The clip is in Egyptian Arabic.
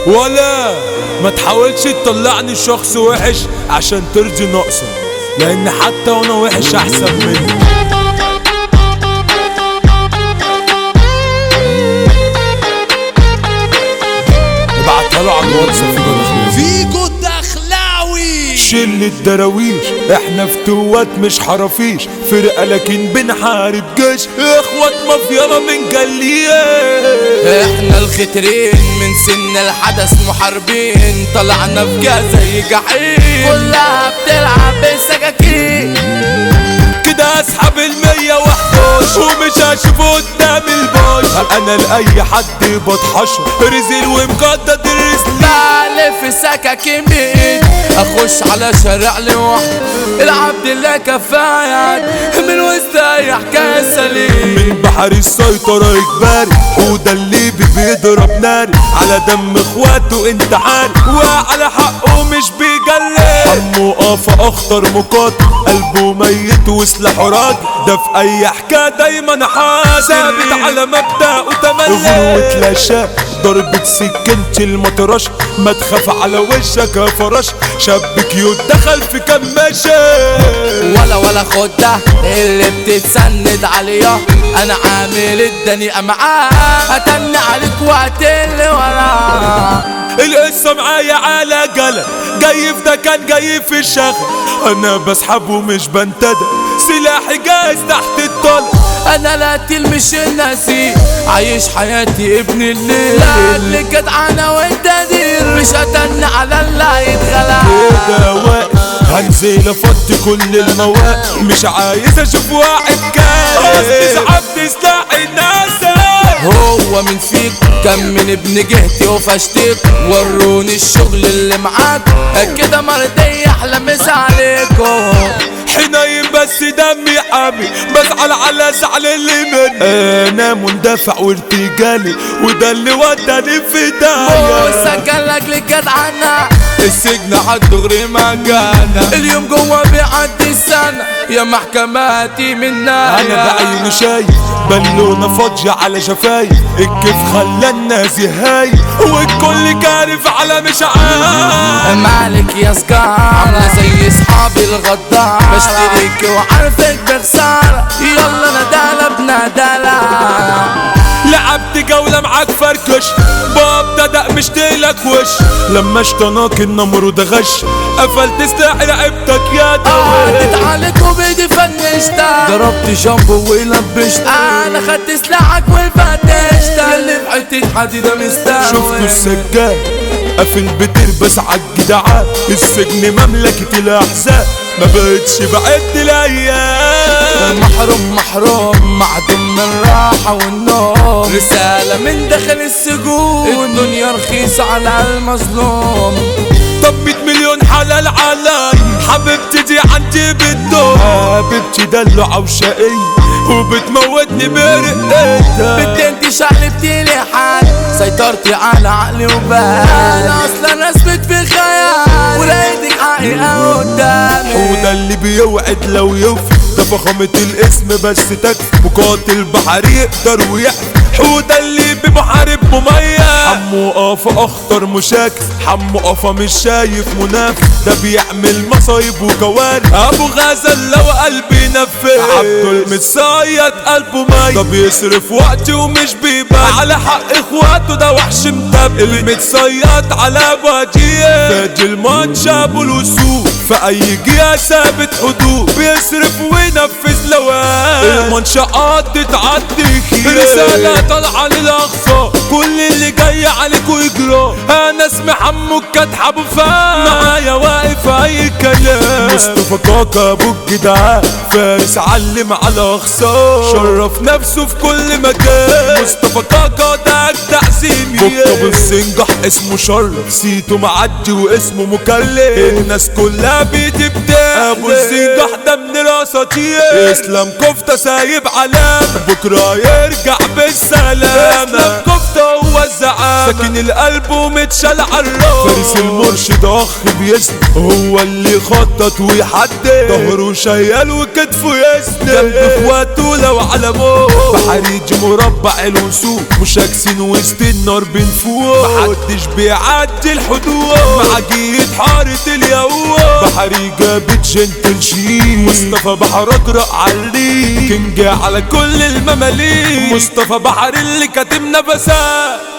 ولا ما تحاولش تطلعني شخص وحش عشان ترضي نقصك لان حتى وانا وحش احسن منك ابعتها له على الواتس في جدع فيجو الدخلاوي شلة دراويش احنا فتوات مش حرافيش فرقة لكن بنحارب جيش اخوات مافيا ما بنجليش احنا الخترين من سن الحدث محاربين طلعنا في جا زي جحيم كلها بتلعب بالسكاكين كده اسحب المية وحدوش ومش هشوف قدام البوش انا لاي حد بتحشر رزل ومقدد الرزل بلف سكاكين بايد اخش على شارع لوحدي العبد الله كفاية من وسط اي حكاية سليم من بحر السيطرة اجباري وده اللي بي- بيضرب ناري على دم اخواته انت عارف وعلى حقه مش بيجلي حمو قافة اخطر مقاتل قلبه ميت وسلاحه راجل ده في اي حكاية دايما حاضر ثابت على مبدأ وتملي وتلاشى ضربة سكنت المطرش ما تخاف على وشك يا فرش شاب كيوت دخل في كماشة ولا ولا خد ده اللي بتتسند عليا انا عامل الدنيا معاه هتن عليك وقت اللي وراه القصة معايا على جلا جاي في ده كان جاي في الشغل انا بسحب ومش بنتدى سلاحي جاهز تحت الطلب انا لا تلمش النسيم عايش حياتي ابن الليل لا اللي جدعانة وانت دير مش هتن على اللي هيتغلى كده واقف هنزل افضي كل المواقف مش عايز اشوف واحد كان قصدي سحبت سلاحي الناس هو من فيك كم من ابن جهتي وفشتك وروني الشغل اللي معاك كده مرضي احلى مسا عليكم حنين بس دمي حامي بزعل على زعل اللي مني انا مندفع وارتجالي وده اللي وداني في داهية سكلك لجدعنا السجن عالدغري مجانا اليوم جوا بيعدي السنة يا محكماتي منا انا بعيني شايف بالونة فاضية على شفايف الكيف خلى الناس هاي والكل كارف على مش عارف مالك يا سكار عاملة زي صحابي الغدار بشتريك وعارفك بخسارة يلا ندالة بندالة لعبت جولة معاك فركش ببتدأ مشتلك وش لما اشتناك النمرود غش قفلت سلاحي لعبتك يا قعدت دوي عليك وبيدي فنشتها ضربت جنبه ولبشت انا خدت سلاحك وفتشت اللي في حتة حديدة مستوي شفتوا السجاد قافل بتربس عالجدعان السجن مملكة الأحزاب ما بقتش بعد الأيام محروم محروم معدوم من الراحة والنوم رسالة من داخل السجون الدنيا رخيصة على المظلوم طب 100 مليون حلال علي حبيبتي دي عندي بالدور حبيبتي دلوعة وشقية وبتموتني برقتها بنت انت شقلبتي لي حال سيطرتي على عقلي وبال انا اصلا رسمت في خيال ولقيتك حقيقة قدامي وده اللي بيوعد لو يوفي ده فخامة الاسم بس تكفي مقاتل بحري يقدر ويحفي حودة اللي بمحارب مميز حمو قافا اخطر مشاكل حمو قافا مش شايف منافس ده بيعمل مصايب وكوارث ابو غزل لو قلبي نفذ عبده المتصيد قلبه ميت ده بيصرف وقتي ومش بيبان على حق اخواته ده وحش متب المتصيد على وجيه فادي الماتش ابو الوسوق في اي جهه ثابت حدود بيصرف وينفذ لوان المنشآت تتعدي خير رسالة طالعة للأقصى كل اللي جاي عليكوا يجرى أنا اسمي حمو الكتح أبو فان معايا واقف أي كلام مصطفى كاكا أبو الجدعان فارس علم على أخصار شرف نفسه في كل مكان مصطفى كاكا ده أجدع زميل كوكب السنجح اسمه شرف سيته معدي واسمه مكلف الناس كلها بتبدأ أبو السنجح ده من الأساطير اسلام كفتة سايب علامة بكرة يرجع بالسلامة اسلام كفتة هو الزعامة ساكن القلب ومتشال عالراس فارس المرشد اخ بيسند هو اللي خطط ويحدد ظهره شيال وكتفه يسند جنب اخواته لو على موت بحريج مربع الوسوق مشاكسين وسط النار بنفوق محدش بيعدي الحدود معجية حارة اليهود بحري جابت جنتل شيك مصطفى بحر اجرأ عليك كينج على كل المماليك مصطفى بحر اللي كاتب نفسات